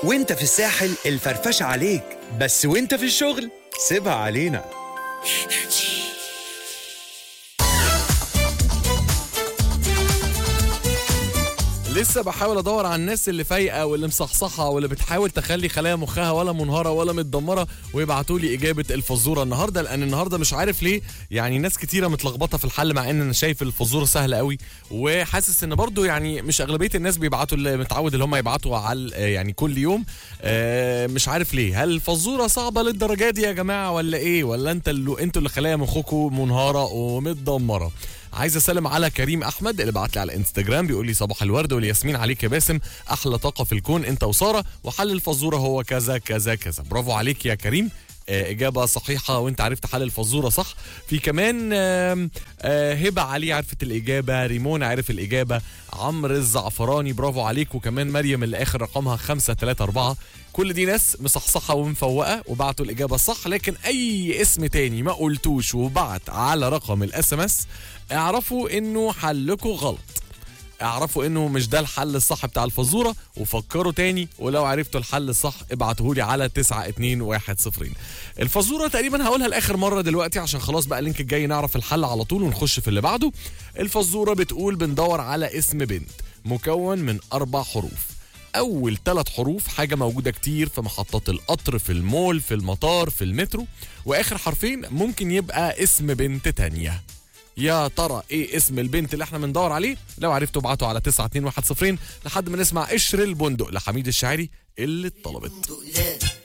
وانت في الساحل الفرفشة عليك بس وانت في الشغل سيبها علينا لسه بحاول ادور على الناس اللي فايقه واللي مصحصحه واللي بتحاول تخلي خلايا مخها ولا منهاره ولا متدمره ويبعتوا لي اجابه الفزوره النهارده لان النهارده مش عارف ليه يعني ناس كتيره متلخبطه في الحل مع ان انا شايف الفزوره سهله قوي وحاسس ان برضو يعني مش اغلبيه الناس بيبعتوا اللي متعود اللي هم يبعتوا على يعني كل يوم آه، مش عارف ليه هل الفزوره صعبه للدرجه دي يا جماعه ولا ايه ولا انت اللي انتوا اللي خلايا مخكم منهاره ومتدمره عايز اسلم على كريم احمد اللي بعت لي على الانستجرام بيقول لي صباح الورد والياسمين عليك يا باسم احلى طاقه في الكون انت وساره وحل الفزوره هو كذا كذا كذا برافو عليك يا كريم آه، إجابة صحيحة وأنت عرفت حل الفزورة صح في كمان آم، آه، هبة علي عرفت الإجابة ريمون عرف الإجابة عمرو الزعفراني برافو عليك وكمان مريم اللي آخر رقمها 534 كل دي ناس مصحصحة ومفوقة وبعتوا الإجابة الصح لكن أي اسم تاني ما قلتوش وبعت على رقم الاس ام اس اعرفوا إنه حلكم غلط اعرفوا انه مش ده الحل الصح بتاع الفزوره وفكروا تاني ولو عرفتوا الحل الصح ابعتوه لي على 92110 الفزوره تقريبا هقولها لاخر مره دلوقتي عشان خلاص بقى اللينك الجاي نعرف الحل على طول ونخش في اللي بعده الفزوره بتقول بندور على اسم بنت مكون من اربع حروف اول ثلاث حروف حاجه موجوده كتير في محطات القطر في المول في المطار في المترو واخر حرفين ممكن يبقى اسم بنت تانية يا ترى ايه اسم البنت اللي احنا بندور عليه لو عرفتوا ابعتوا على 92110 لحد ما نسمع قشر البندق لحميد الشاعري اللي اتطلبت